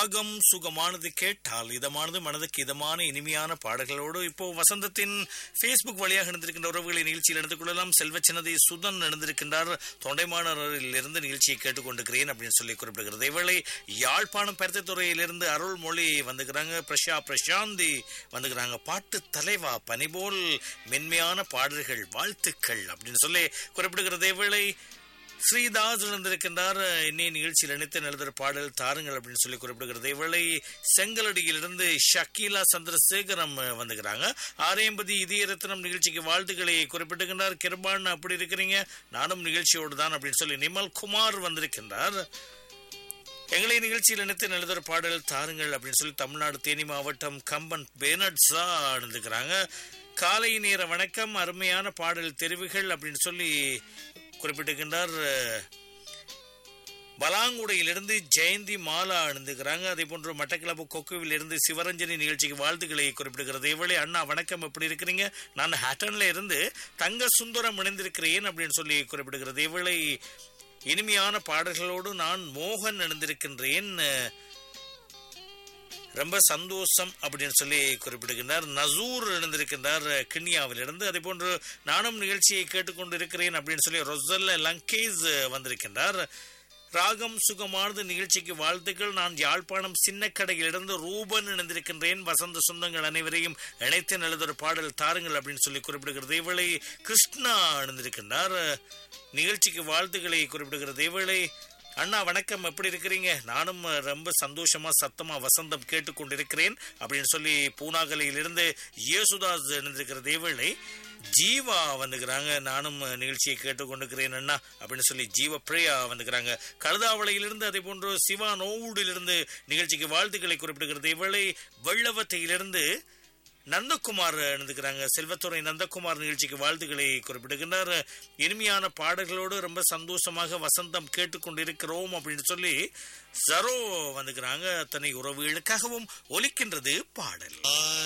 ராகம் சுகமானது கேட்டால் இதமானது மனதுக்கு இதமான இனிமையான பாடல்களோடு இப்போ வசந்தத்தின் ஃபேஸ்புக் வழியாக நடந்திருக்கின்ற உறவுகளை நிகழ்ச்சியில் நடந்து கொள்ளலாம் செல்வச்சினதை சுதன் நடந்திருக்கின்றார் தொண்டைமானரில் இருந்து நிகழ்ச்சியை கேட்டுக்கொண்டிருக்கிறேன் அப்படின்னு சொல்லி குறிப்பிடுகிறது இவளை யாழ்ப்பாணம் பருத்தித்துறையிலிருந்து அருள்மொழி வந்துக்கிறாங்க பிரஷா பிரசாந்தி வந்துக்கிறாங்க பாட்டு தலைவா பனிபோல் மென்மையான பாடல்கள் வாழ்த்துக்கள் அப்படின்னு சொல்லி குறிப்பிடுகிறது இவளை ஸ்ரீதாஸ் இருந்திருக்கின்றார் இன்னைய நிகழ்ச்சியில் இணைத்து எழுதுகிற பாடல் தாருங்கள் அப்படின்னு சொல்லி குறிப்பிடுகிறது இவளை செங்கலடியிலிருந்து ஷக்கீலா சந்திரசேகரம் வந்துக்கிறாங்க ஆரையம்பதி இதய ரத்னம் நிகழ்ச்சிக்கு வாழ்த்துக்களை குறிப்பிட்டுகின்றார் கிருபான் அப்படி இருக்கிறீங்க நானும் நிகழ்ச்சியோடு தான் அப்படின்னு சொல்லி நிமல் குமார் வந்திருக்கின்றார் எங்களை நிகழ்ச்சியில் இணைத்து எழுதுகிற பாடல் தாருங்கள் அப்படின்னு சொல்லி தமிழ்நாடு தேனி மாவட்டம் கம்பன் பேனட்ஸா இருந்துக்கிறாங்க காலை நேர வணக்கம் அருமையான பாடல் தெரிவுகள் அப்படின்னு சொல்லி குறிப்பிட்டிருக்கின்றார் பலாங்குடையிலிருந்து ஜெயந்தி மாலா அணிந்துக்கிறாங்க அதே போன்று மட்டக்கிளப்பு கொக்குவில் இருந்து சிவரஞ்சனி நிகழ்ச்சிக்கு வாழ்த்துக்களை குறிப்பிடுகிறது இவளே அண்ணா வணக்கம் எப்படி இருக்கிறீங்க நான் ஹேட்டன்ல இருந்து தங்க சுந்தரம் இணைந்திருக்கிறேன் அப்படின்னு சொல்லி குறிப்பிடுகிறது இவளை இனிமையான பாடல்களோடு நான் மோகன் இணைந்திருக்கின்றேன் ரொம்ப சந்தோஷம் அப்படின்னு சொல்லி குறிப்பிடுகின்றார் நசூர் இணைந்திருக்கின்றார் கிண்ணியாவிலிருந்து அதே போன்று நானும் நிகழ்ச்சியை கேட்டுக்கொண்டு இருக்கிறேன் அப்படின்னு சொல்லி ரொசல்ல லங்கேஸ் வந்திருக்கின்றார் ராகம் சுகமானது நிகழ்ச்சிக்கு வாழ்த்துக்கள் நான் யாழ்ப்பாணம் சின்ன கடையிலிருந்து ரூபன் இணைந்திருக்கின்றேன் வசந்த சொந்தங்கள் அனைவரையும் இணைத்து நல்லதொரு பாடல் தாருங்கள் அப்படின்னு சொல்லி குறிப்பிடுகிறது இவளை கிருஷ்ணா இணைந்திருக்கின்றார் நிகழ்ச்சிக்கு வாழ்த்துக்களை குறிப்பிடுகிறது இவளை அண்ணா வணக்கம் எப்படி இருக்கிறீங்க நானும் ரொம்ப சந்தோஷமா சத்தமா வசந்தம் கேட்டுக்கொண்டிருக்கிறேன் அப்படின்னு சொல்லி பூனாகலையிலிருந்து இயேசுதாஸ் இணைந்திருக்கிற தேவளை ஜீவா வந்துக்கிறாங்க நானும் நிகழ்ச்சியை கேட்டுக்கொண்டிருக்கிறேன் அண்ணா அப்படின்னு சொல்லி ஜீவ பிரியா வந்துக்கிறாங்க கழுதாவளையிலிருந்து அதே போன்று சிவா நோவுடிலிருந்து நிகழ்ச்சிக்கு வாழ்த்துக்களை குறிப்பிடுகிறது இவளை வெள்ளவத்தையிலிருந்து நந்தகுமார் எழுந்துக்கிறாங்க செல்வத்துறை நந்தகுமார் நிகழ்ச்சிக்கு வாழ்த்துக்களை குறிப்பிடுகின்றார் இனிமையான பாடல்களோடு ரொம்ப சந்தோஷமாக வசந்தம் கேட்டுக்கொண்டிருக்கிறோம் அப்படின்னு சொல்லி ஜரோ வந்துக்கிறாங்க அத்தனை உறவுகளுக்காகவும் ஒலிக்கின்றது பாடல்